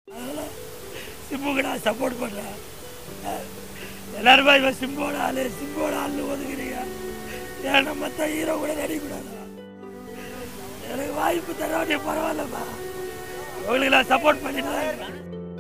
அதனால் சிம்புக்கு நான் சப்போர்ட் பண்ணுறேன் எல்லாருமே இவன் சிம்போட ஆளு சிம்போட ஆள்னு ஒதுக்குறீங்க ஏன்னா மற்ற ஹீரோ கூட நடிக்கூடாது எனக்கு வாய்ப்பு தர வேண்டிய பரவாயில்லப்பா உங்களுக்கு நான் சப்போர்ட் பண்ணிட்டு தான் இருக்கேன்.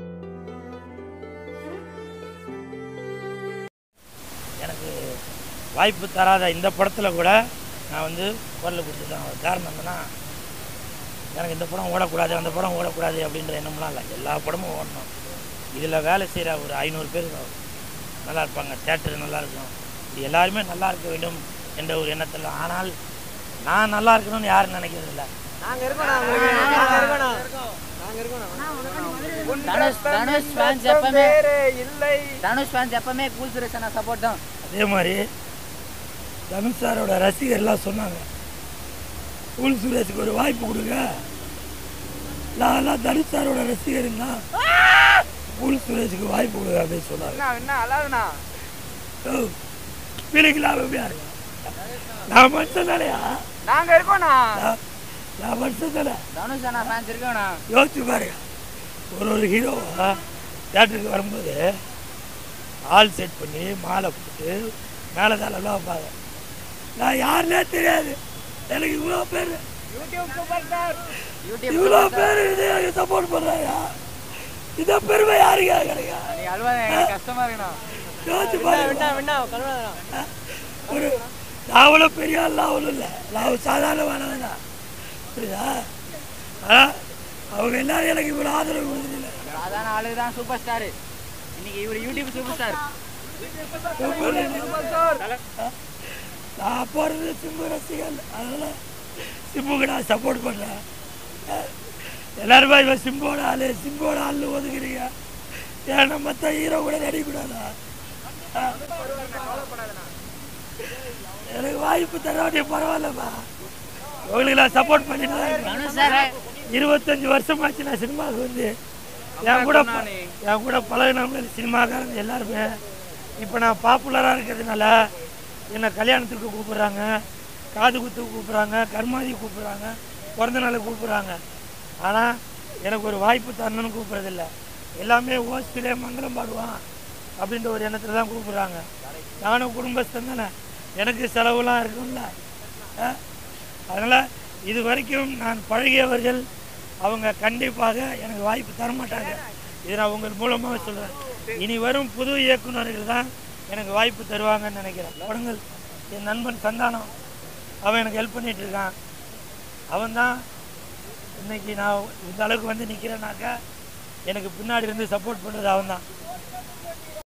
எனக்கு வாய்ப்பு தராத இந்த படத்தில் கூட நான் வந்து குரல் கொடுத்துட்டேன் ஒரு காரணம் என்னன்னா எனக்கு இந்த படம் ஓடக்கூடாது அந்த படம் ஓடக்கூடாது அப்படின்ற எண்ணம்லாம் இல்லை எல்லா படமும் ஓடணும் இதில் வேலை செய்கிற ஒரு ஐநூறு பேர் நல்லா இருப்பாங்க தேட்டர் நல்லா இருக்கும் இது எல்லாருமே நல்லா இருக்க வேண்டும் என்ற ஒரு எண்ணத்தில் ஆனால் நான் நல்லா இருக்கணும்னு யாரும் நினைக்கிறது இல்லை நாங்க இருக்கோம் நாங்க இருக்கோம் நாங்க இருக்கோம் நாங்க இருக்கோம் தனுஷ் தனுஷ் ஃபேன்ஸ் எப்பவுமே வேறு இல்லை தனுஷ் ஃபேன்ஸ் எப்பவுமே கூல் சுரேஷ் அண்ணா சப்போர்ட் தான் அதே மாதிரி தனுஷ் சாரோட ரசிகர்லாம் சொன்னாங்க கூல் சுரேஷுக்கு ஒரு வாய்ப்பு கொடுங்க நான் தனுஷ் சாரோட ரசிகர்னா கூல் சுரேஷுக்கு வாய்ப்பு கொடுங்க அப்படின்னு சொன்னாங்க என்ன என்ன அழகுண்ணா பிள்ளைக்கு லாபம் எப்படியா இருக்கு நான் மனுஷன் தானையா நாங்க இருக்கோம்ண்ணா நான் நான் மனுஷன் தானே தனுஷ் அண்ணா ஃபேன்ஸ் இருக்கோண்ணா யோசிச்சு பாருங்க ஒரு ஒரு ஹீரோவா தேட்டருக்கு வரும்போது ஆள் செட் பண்ணி மாலை போட்டு மேலே தாளெல்லாம் வைப்பாங்க நான் யாருன்னே தெரியாது எனக்கு இவ்வளோ பேர் யூடியூப் சூப்பர் ஸ்டார் யூடியூப் இவ்வளோ பேர் இது எனக்கு சப்போர்ட் பண்ணுறாங்க இதை பெருமை யாருங்க கிடைக்கா நீ அல்வா எனக்கு கஷ்டமா இருக்குண்ணா யோசிச்சு பாருங்க விண்ணா கல்வனா ஒரு நான் அவ்வளோ பெரிய ஆள்லாம் ஒன்றும் இல்லை நான் சாதாரணமானவன் தான் புரியுதா ஆனால் அவங்க எல்லாரும் எனக்கு இவ்வளோ ஆதரவு கொடுக்குறதில்ல சாதாரண ஆளு தான் சூப்பர் ஸ்டார் இன்னைக்கு இவர் யூடியூப் சூப்பர் ஸ்டார் நான் அப்போ இருந்து சிம்பு ரசிகன் அதனால சிம்புக்கு நான் சப்போர்ட் பண்ணுறேன் எல்லாருமே இவன் சிம்போட ஆளு சிம்போட ஆள்னு ஒதுக்குறீங்க ஏன்னா மற்ற ஹீரோ கூட நடிக்கக்கூடாதா எனக்கு வாய்ப்பு தர வேண்டிய பரவாயில்லப்பா உங்களுக்கு நான் சப்போர்ட் பண்ணிட்டு தான் இருக்கேன். தனுஷ் சார் இருபத்தஞ்சு வருஷமாச்சு நான் சினிமாவுக்கு வந்து என் கூட ப- என் கூட பழகினவங்க சினிமாக்காரங்க எல்லாருமே இப்போ நான் பாப்புலராக இருக்கிறதுனால என்னை கல்யாணத்துக்கு கூப்பிட்றாங்க காது குத்துக்கு கூப்பிட்றாங்க கர்மாதி கூப்பிட்றாங்க பிறந்த நாளுக்கு கூப்பிட்றாங்க ஆனால் எனக்கு ஒரு வாய்ப்பு தரணும்னு கூப்பிட்றதில்ல எல்லாமே ஓஸ்டிலே மங்களம் பாடுவான் அப்படின்ற ஒரு எண்ணத்தில் தான் கூப்பிட்றாங்க நானும் குடும்பஸ்தன் தானே எனக்கு செலவுலாம் இருக்கும்ல ஆ? அதனால் இது வரைக்கும் நான் பழகியவர்கள் அவங்க கண்டிப்பாக எனக்கு வாய்ப்பு தர மாட்டாங்க இதை நான் உங்கள் மூலமாக சொல்கிறேன் இனி வரும் புது இயக்குனர்கள் தான் எனக்கு வாய்ப்பு தருவாங்கன்னு நினைக்கிறேன் படங்கள் என் நண்பன் சந்தானம் அவன் எனக்கு ஹெல்ப் பண்ணிட்டு இருக்கான் அவன் தான் இன்னைக்கு நான் இந்த அளவுக்கு வந்து நிற்கிறேனாக்கா எனக்கு பின்னாடி இருந்து சப்போர்ட் பண்ணுறது அவன் தான்